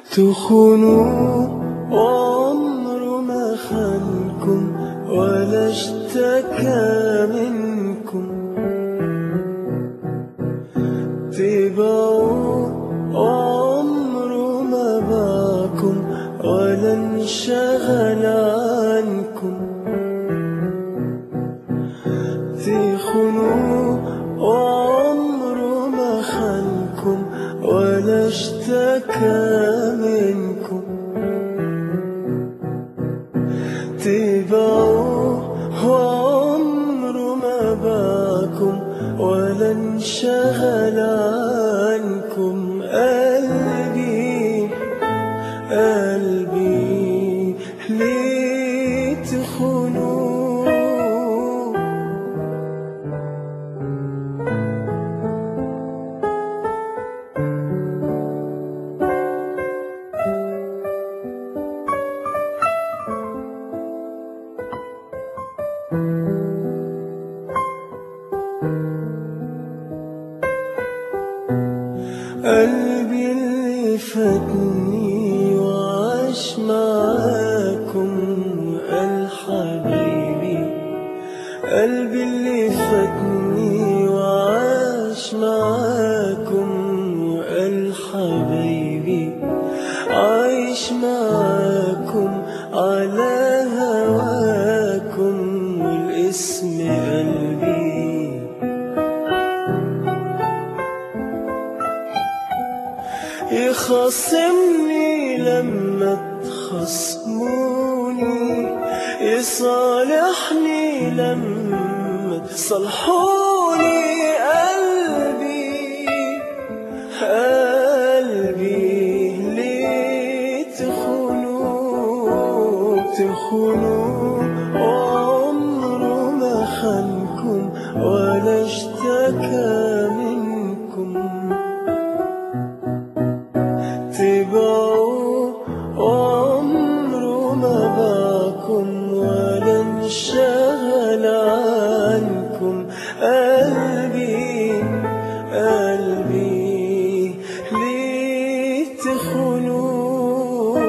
تخونوا وعمر ما خانكم ولا اشتكى منكم تبعوا عمره ما باعكم ولا انشغل عنكم تخونوا وعمره ما خانكم ولا اشتكى منكم تبعوا وعمره ما باعكم ولا انشغل عنكم قلبي قلبي ليه تخونوا قلبي اللي فاتني وعاش معاكم قال حبيبي قلبي اللي فاتني وعاش معاكم وقال حبيبي عايش معاكم على هواكم والاسم قلبي يخصمني لما تخصموني يصالحني لما تصلحوني قلبي قلبي ليه تخونوا تخونوا عمره ما خانكم ولا اشتكى منكم تبعوا عمره ما باعكم ولا انشغل عنكم قلبي قلبي ليه تخونوا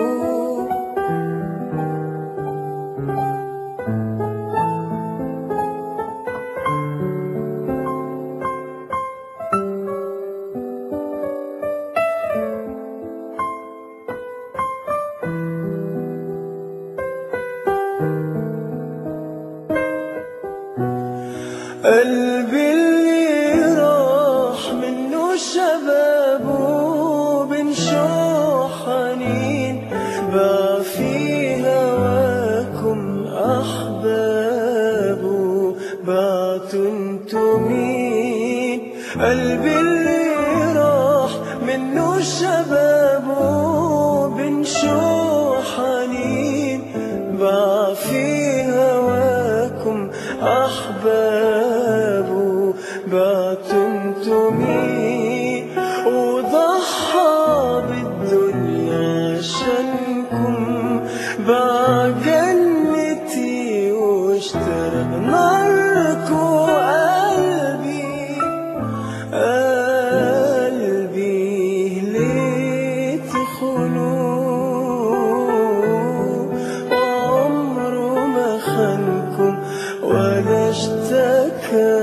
قلبي اللي راح منه شبابه بين شوق حنين باع في هواكم أحبابه بعتوا انتو مين قلبي اللي راح منه شبابه بين شوق حنين باع في هواكم أحبابه بعتوا انتو مين وضحى بالدنيا عشانكم باع جنتي واشترى ناركو قلبي قلبي ليه تخونوا عمره ما خانكم ولا اشتكى